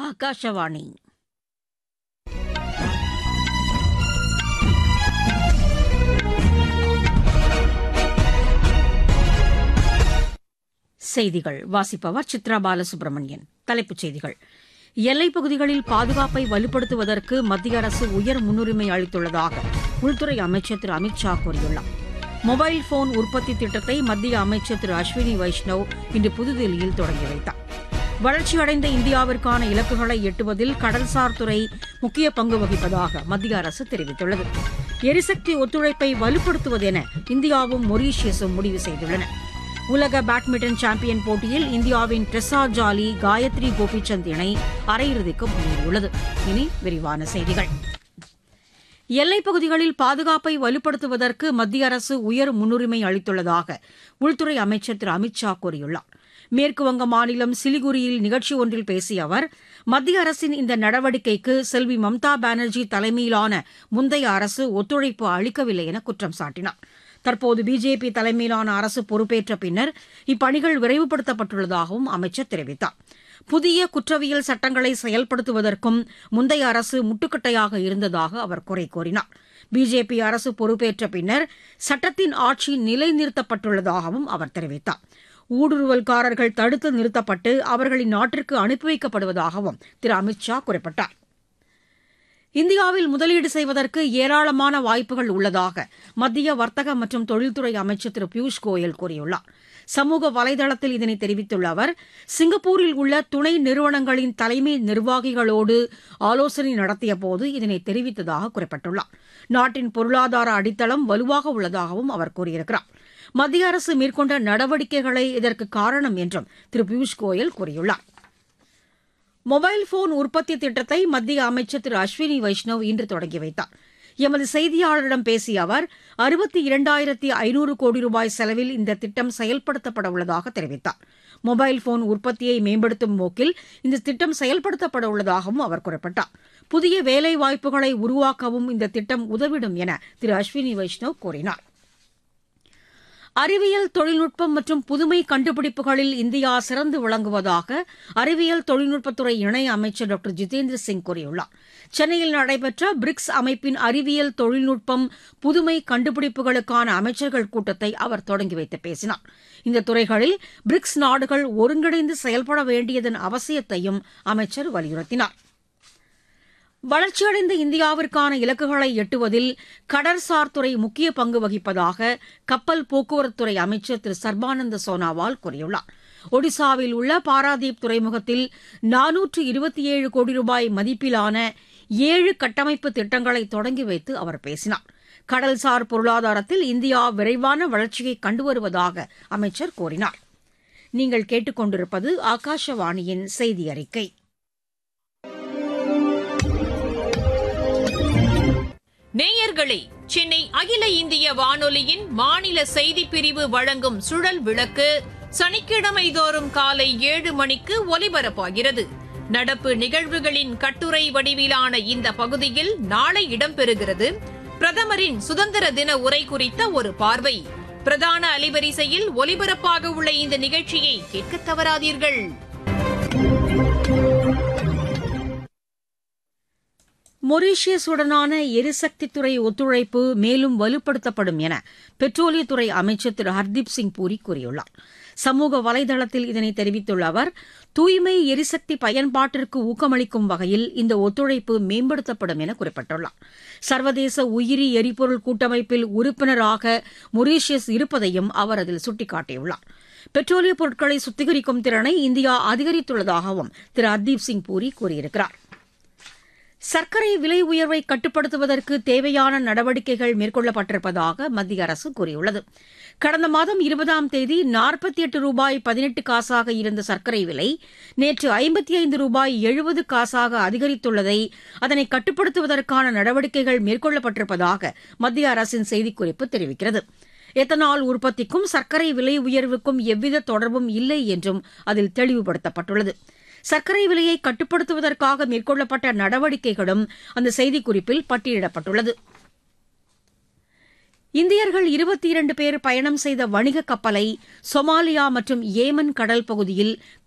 ஆகாஷவாணி செய்திகள் வாசிப்பவர் சித்ரா பாலசுப்ரமணியன் தலைப்புச் செய்திகள் எல்லைப் பகுதிகளில் பாதுகாப்பை வலுப்படுத்துவதற்கு மத்திய அரசு உயர் முன்னுரிமை அளித்துள்ளதாக உள்துறை அமைச்சர் திரு அமித் ஷா கூறியுள்ளார் மொபைல் போன் உற்பத்தி திட்டத்தை மத்திய அமைச்சர் திரு அஸ்வினி வைஷ்ணவ் இன்று புதுதில்லியில் தொடங்கி வைத்தார் வளர்ச்சியடைந்த இந்தியாவிற்கான இலக்குகளை எட்டுவதில் கடல்சார் துறை முக்கிய பங்கு வகிப்பதாக மத்திய அரசு தெரிவித்துள்ளது எரிசக்தி ஒத்துழைப்பை வலுப்படுத்துவதென இந்தியாவும் மொரீஷியஸும் முடிவு செய்துள்ளன உலக பேட்மிண்டன் சாம்பியன் போட்டியில் இந்தியாவின் ட்ரெஸா ஜாலி காயத்ரி கோபிச்சந்த் இணை அரையிறுதிக்கு முன்னேறியுள்ளது இனி விரிவான செய்திகள் எல்லைப் பகுதிகளில் பாதுகாப்பை வலுப்படுத்துவதற்கு மத்திய அரசு உயர் முன்னுரிமை அளித்துள்ளதாக உள்துறை அமைச்சர் திரு அமித் ஷா கூறியுள்ளார் மேற்குவங்க மாநிலம் சிலிகுரியில் நிகழ்ச்சி ஒன்றில் பேசிய அவர் மத்திய அரசின் இந்த நடவடிக்கைக்கு செல்வி மம்தா பானர்ஜி தலைமையிலான முந்தைய அரசு ஒத்துழைப்பு அளிக்கவில்லை என குற்றம் சாட்டினார் தற்போது பிஜேபி தலைமையிலான அரசு பொறுப்பேற்ற பின்னர் இப்பணிகள் விரைவுபடுத்தப்பட்டுள்ளதாகவும் அமைச்சர் தெரிவித்தார் புதிய குற்றவியல் சட்டங்களை செயல்படுத்துவதற்கும் முந்தைய அரசு முட்டுக்கட்டையாக இருந்ததாக அவர் குறை கூறினார் பிஜேபி அரசு பொறுப்பேற்ற பின்னர் சட்டத்தின் ஆட்சி நிலைநிறுத்தப்பட்டுள்ளதாகவும் அவர் தெரிவித்தார் ஊடுருவல்காரர்கள் தடுத்து நிறுத்தப்பட்டு அவர்களின் நாட்டிற்கு அனுப்பி வைக்கப்படுவதாகவும் திரு அமித் ஷா குறிப்பிட்டார் இந்தியாவில் முதலீடு செய்வதற்கு ஏராளமான வாய்ப்புகள் உள்ளதாக மத்திய வர்த்தக மற்றும் தொழில்துறை அமைச்சர் திரு பியூஷ் கோயல் கூறியுள்ளார் சமூக வலைதளத்தில் இதனை தெரிவித்துள்ள அவர் சிங்கப்பூரில் உள்ள துணை நிறுவனங்களின் தலைமை நிர்வாகிகளோடு ஆலோசனை நடத்தியபோது இதனை தெரிவித்ததாக குறிப்பிட்டுள்ளார் நாட்டின் பொருளாதார அடித்தளம் வலுவாக உள்ளதாகவும் அவர் கூறியிருக்கிறார் மத்திய அரசு மேற்கொண்ட நடவடிக்கைகளே இதற்கு காரணம் என்றும் திரு பியூஷ் கோயல் கூறியுள்ளார் மொபைல் போன் உற்பத்தி திட்டத்தை மத்திய அமைச்சர் திரு அஸ்வினி வைஷ்ணவ் இன்று தொடங்கி வைத்தார் எமது செய்தியாளரிடம் பேசிய அவர் அறுபத்தி இரண்டாயிரத்தி ஐநூறு கோடி ரூபாய் செலவில் இந்த திட்டம் செயல்படுத்தப்பட உள்ளதாக தெரிவித்தார் மொபைல் போன் உற்பத்தியை மேம்படுத்தும் நோக்கில் இந்த திட்டம் செயல்படுத்தப்பட உள்ளதாகவும் அவர் குறிப்பிட்டார் புதிய வேலை வாய்ப்புகளை உருவாக்கவும் இந்த திட்டம் உதவிடும் என திரு அஸ்வினி வைஷ்ணவ் கூறினார் அறிவியல் தொழில்நுட்பம் மற்றும் புதுமை கண்டுபிடிப்புகளில் இந்தியா சிறந்து விளங்குவதாக அறிவியல் தொழில்நுட்பத்துறை இணை அமைச்சர் டாக்டர் ஜிதேந்திர சிங் கூறியுள்ளார் சென்னையில் நடைபெற்ற பிரிக்ஸ் அமைப்பின் அறிவியல் தொழில்நுட்பம் புதுமை கண்டுபிடிப்புகளுக்கான அமைச்சர்கள் கூட்டத்தை அவர் தொடங்கி வைத்து பேசினார் இந்த துறைகளில் பிரிக்ஸ் நாடுகள் ஒருங்கிணைந்து செயல்பட வேண்டியதன் அவசியத்தையும் அமைச்சர் வலியுறுத்தினார் வளர்ச்சியடைந்த இந்தியாவிற்கான இலக்குகளை எட்டுவதில் கடற்சார் துறை முக்கிய பங்கு வகிப்பதாக கப்பல் போக்குவரத்துறை அமைச்சர் திரு சர்பானந்த சோனாவால் கூறியுள்ளார் ஒடிசாவில் உள்ள பாராதீப் துறைமுகத்தில் நானூற்று இருபத்தி ஏழு கோடி ரூபாய் மதிப்பிலான ஏழு கட்டமைப்பு திட்டங்களை தொடங்கி வைத்து அவர் பேசினார் கடல்சார் பொருளாதாரத்தில் இந்தியா விரைவான வளர்ச்சியை கண்டு வருவதாக அமைச்சர் கூறினார் நீங்கள் கேட்டுக்கொண்டிருப்பது ஆகாஷவாணியின் செய்தி அறிக்கை நேயர்களே சென்னை அகில இந்திய வானொலியின் மாநில செய்திப் பிரிவு வழங்கும் சுழல் விளக்கு சனிக்கிழமை தோறும் காலை ஏழு மணிக்கு ஒலிபரப்பாகிறது நடப்பு நிகழ்வுகளின் கட்டுரை வடிவிலான இந்த பகுதியில் நாளை இடம்பெறுகிறது பிரதமரின் சுதந்திர தின உரை குறித்த ஒரு பார்வை பிரதான அலைவரிசையில் ஒலிபரப்பாக உள்ள இந்த நிகழ்ச்சியை கேட்க தவறாதீர்கள் மொரீஷியஸுடனான எரிசக்தித்துறை ஒத்துழைப்பு மேலும் வலுப்படுத்தப்படும் என பெட்ரோலியத்துறை அமைச்சர் திரு ஹர்தீப் சிங் பூரி கூறியுள்ளார் சமூக வலைதளத்தில் இதனை தெரிவித்துள்ள அவர் தூய்மை எரிசக்தி பயன்பாட்டிற்கு ஊக்கமளிக்கும் வகையில் இந்த ஒத்துழைப்பு மேம்படுத்தப்படும் என குறிப்பிட்டுள்ளார் சர்வதேச உயிரி எரிபொருள் கூட்டமைப்பில் உறுப்பினராக மொரீஷியஸ் இருப்பதையும் அவர் அதில் சுட்டிக்காட்டியுள்ளார் பெட்ரோலிய பொருட்களை சுத்திகரிக்கும் திறனை இந்தியா அதிகரித்துள்ளதாகவும் திரு ஹர்தீப் சிங் பூரி கூறியிருக்கிறார் சர்க்கரை விலை உயர்வை கட்டுப்படுத்துவதற்கு தேவையான நடவடிக்கைகள் மேற்கொள்ளப்பட்டிருப்பதாக மத்திய அரசு கூறியுள்ளது கடந்த மாதம் இருபதாம் தேதி நாற்பத்தி எட்டு ரூபாய் பதினெட்டு காசாக இருந்த சர்க்கரை விலை நேற்று ஐம்பத்தி ஐந்து ரூபாய் எழுபது காசாக அதிகரித்துள்ளதை அதனை கட்டுப்படுத்துவதற்கான நடவடிக்கைகள் மேற்கொள்ளப்பட்டிருப்பதாக மத்திய அரசின் செய்திக்குறிப்பு தெரிவிக்கிறது எத்தனால் உற்பத்திக்கும் சர்க்கரை விலை உயர்வுக்கும் எவ்வித தொடர்பும் இல்லை என்றும் அதில் தெளிவுபடுத்தப்பட்டுள்ளது சர்க்கரை விலையை கட்டுப்படுத்துவதற்காக மேற்கொள்ளப்பட்ட நடவடிக்கைகளும் அந்த செய்திக்குறிப்பில் பட்டியலிடப்பட்டுள்ளது இந்தியர்கள் இருபத்தி இரண்டு பேர் பயணம் செய்த வணிக கப்பலை சொமாலியா மற்றும் ஏமன் கடல் பகுதியில்